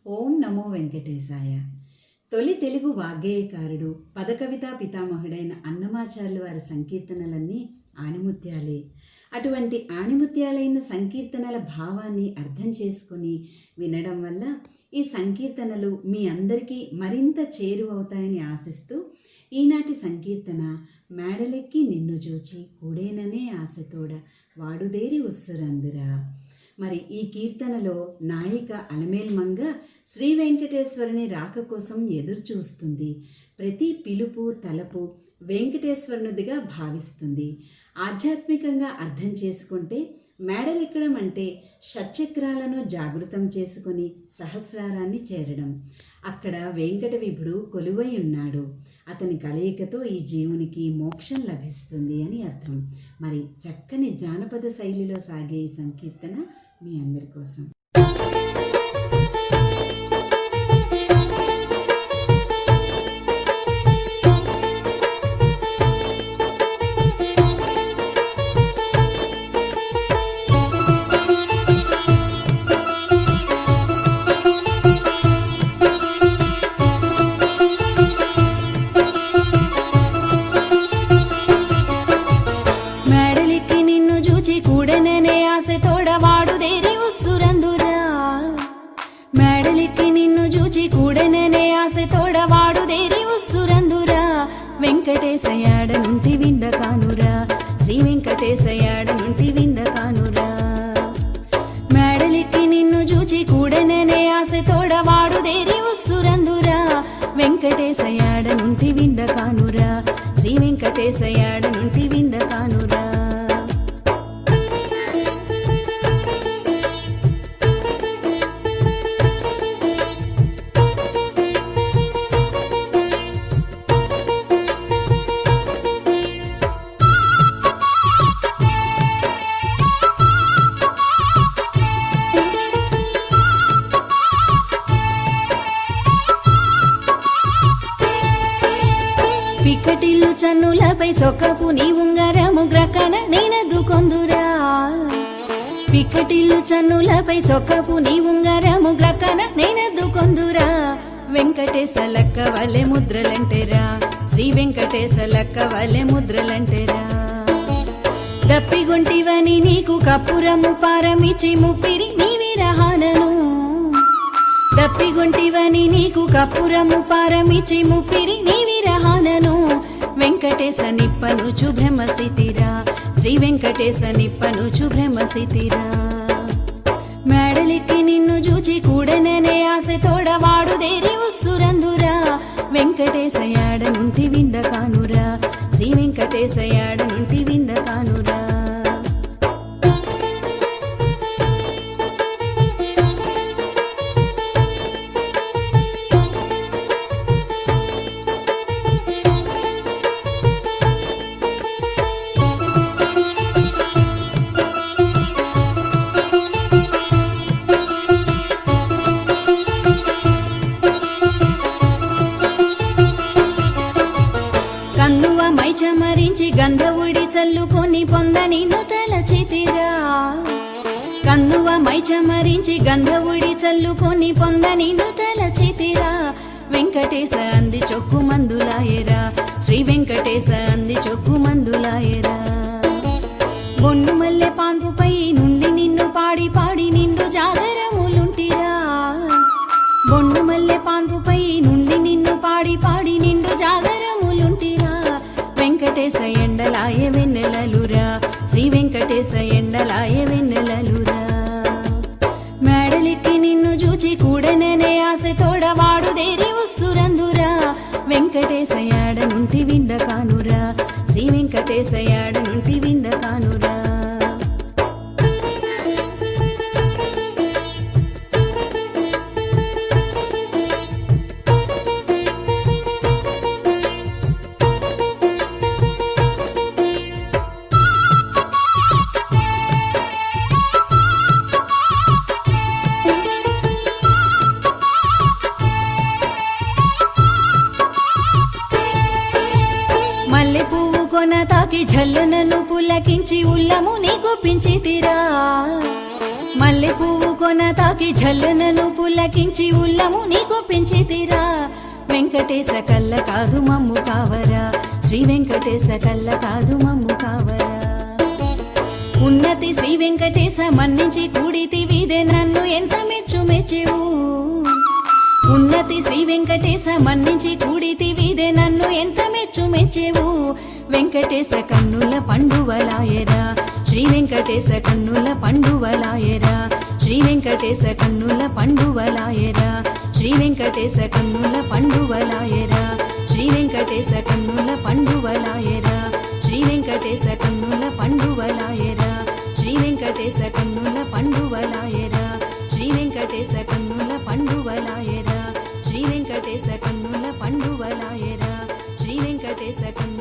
ఓం నమో వెంకటేశాయ తొలి తెలుగు వాగ్గేయకారుడు పదకవితా పితామహుడైన అన్నమాచార్యుల వారి సంకీర్తనలన్నీ ఆణిముత్యాలే అటువంటి ఆణిముత్యాలైన సంకీర్తనల భావాన్ని అర్థం చేసుకొని వినడం వల్ల ఈ సంకీర్తనలు మీ అందరికీ మరింత చేరువవుతాయని ఆశిస్తూ ఈనాటి సంకీర్తన మేడలెక్కి నిన్ను చూచి కూడేననే ఆశతోడ వాడుదేరి ఉస్సురందురా మరి ఈ కీర్తనలో నాయిక అలమేల్మంగ శ్రీ వెంకటేశ్వరుని రాక కోసం ఎదురు చూస్తుంది ప్రతి పిలుపు తలపు వెంకటేశ్వరునిదిగా భావిస్తుంది ఆధ్యాత్మికంగా అర్థం చేసుకుంటే మేడలెక్కడం అంటే షట్చక్రాలను జాగృతం చేసుకొని సహస్రారాన్ని చేరడం అక్కడ వెంకట విభుడు కొలువై ఉన్నాడు అతని కలయికతో ఈ జీవునికి మోక్షం లభిస్తుంది అని అర్థం మరి చక్కని జానపద శైలిలో సాగే ఈ సంకీర్తన మీ అందరి కోసం మేడలిక్కి నిన్ను చూచి కూడననే ఆశతోడ వాడుదేరి ఉస్సురందురా మేడలిక్కి నిన్ను చూచి కూడననే ఆశతోడ వాడుదేరి ఉస్సురందురా వెంకటేశయాడ నుండి వింద కానురా శ్రీ వెంకటేశయాడ నుండి వింద కానురా మేడలిక్కి నిన్ను చూచి కూడననే ఆశతోడ వాడుదేరి ఉస్సురందురా వెంకటేశయాడ నుండి వింద కానురా శ్రీ వెంకటేశయాడ నుండి వింద కానురా పిక్కటిల్లు చన్నులపై చొక్కపు నీ ఉంగరము గ్రకన నేనద్దుకొందురా పిక్కటిల్లు చన్నులపై చొక్కపు నీ ఉంగరము గ్రకన నేనద్దుకొందురా వెంకటేశ లక్క వలె ముద్రలంటేరా శ్రీ వెంకటేశ లక్క వలె ముద్రలంటేరా దప్పిగొంటివని నీకు కప్పురము పారమిచి ముప్పిరి నీ విరహానను దప్పిగొంటివని నీకు కప్పురము పారమిచి ముప్పిరి నీ విరహానను వెంకటేశ నిప్పను శుభ్రమసితిరా శ్రీ వెంకటేశ నిప్పను శుభ్రమసితిరా మేడలిక్కి నిన్ను చూచి కూడననే ఆశతోడ వాడుదేరి ఉస్సురందురా వెంకటేశయాడ నుండి వింద కానురా శ్రీ వెంకటేశయాడ నుండి వింద కానురా కన్నువ మైచమరించి గంధవుడి చల్లుకొని పొందని నుతల చేతిరా కన్నువ మైచమరించి గంధవుడి చల్లుకొని పొందని నుతల చేతిరా వెంకటేశ అంది చొక్కు మందులాయరా శ్రీ వెంకటేశ అంది చొక్కు మందులాయరా బొండు మల్లె పాన్పుపై నుండి నిన్ను పాడి పాడి నిండు జాగరములుంటిరా బొండు మల్లె పాన్పుపై నుండి నిన్ను పాడి పాడి నిండు జాగరములుంటిరా వెంకటేశ ఎండలాయ వెన్నెలలురా శ్రీ వెంకటేశ ఎండలాయ వెన్నెలలురా మేడలిక్కి నిన్ను చూచి కూడననే ఆశతోడ వాడుదేరి ఉస్సురందురా వెంకటేశయాడ నుండి వింద కానురా శ్రీ వెంకటేశయాడ నుండి వింద కానురా మల్లె పువ్వు కొన తాకి జల్లునను పులకించి ఉల్లము నీ గొప్పించి తీరా మల్లె పువ్వు కొన తాకి జల్లునను పుల్లకించి ఉల్లము నీకు పెంచితిరా వెంకటేశ కల్ల కాదు మమ్ము కావరా శ్రీ వెంకటేశ కల్ల కాదు మమ్ము కావరా ఉన్నతి శ్రీ వెంకటేశ మన్నించి కూడితివిదే నన్ను ఎంత మెచ్చు మెచ్చేవు ఉన్నతి శ్రీ వెంకటేశ మన్నించి కూడితివిదే నన్ను ఎంత మెచ్చు మెచ్చేవు వెంకటేశ కన్నుల పండువలాయరా శ్రీ వెంకటేశ కన్నుల పండువలాయరా శ్రీ వెంకటేశ కన్నుల పండువలాయరా శ్రీ వెంకటేశ కన్నుల పండువలాయరా శ్రీ వెంకటేశ కన్నుల పండువలాయరా శ్రీ వెంకటేశ కన్నుల పండువలాయరా శ్రీ వెంకటేశ కన్నుల పండువలాయరా శ్రీ వెంకటేశ కన్నుల పండువలాయరా శ్రీ వెంకటేశ కన్నుల పండువలాయరా శ్రీ వెంకటేశ కన్నుల